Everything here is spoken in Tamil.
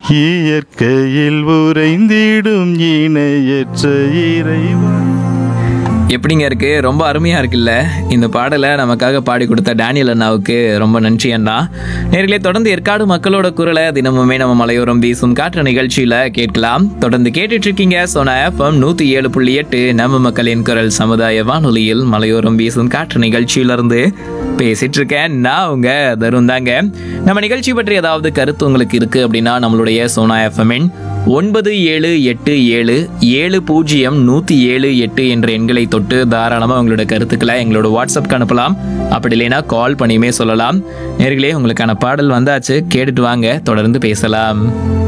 இயற்கையில் உறைந்திடும் இணையற்ற இறைவன் எப்படிங்க இருக்கு ரொம்ப அருமையா இருக்குல்ல இந்த பாடலை நமக்காக பாடி கொடுத்த டேனியல் அண்ணாவுக்கு ரொம்ப நன்றி அண்ணா நேர்களே தொடர்ந்து ஏற்காடு மக்களோட குரலை தினமுமே நம்ம மலையோரம் வீசும் காற்று நிகழ்ச்சியில கேட்கலாம் தொடர்ந்து கேட்டுட்டு இருக்கீங்க சோனா எஃப்எம் நூத்தி ஏழு புள்ளி எட்டு நம்ம மக்களின் குரல் சமுதாய வானொலியில் மலையோரம் வீசும் காற்று நிகழ்ச்சியிலிருந்து பேசிட்டு இருக்கேன் நான் உங்க தருண் தாங்க நம்ம நிகழ்ச்சி பற்றி ஏதாவது கருத்து உங்களுக்கு இருக்கு அப்படின்னா நம்மளுடைய சோனா எஃப்எம்மின் ஒன்பது ஏழு எட்டு ஏழு ஏழு பூஜ்ஜியம் நூற்றி ஏழு எட்டு என்ற எண்களை தொட்டு தாராளமாக உங்களோட கருத்துக்களை எங்களோட வாட்ஸ்அப்க்கு அனுப்பலாம் அப்படி இல்லைன்னா கால் பண்ணியுமே சொல்லலாம் நேர்களே உங்களுக்கான பாடல் வந்தாச்சு கேட்டுட்டு வாங்க தொடர்ந்து பேசலாம்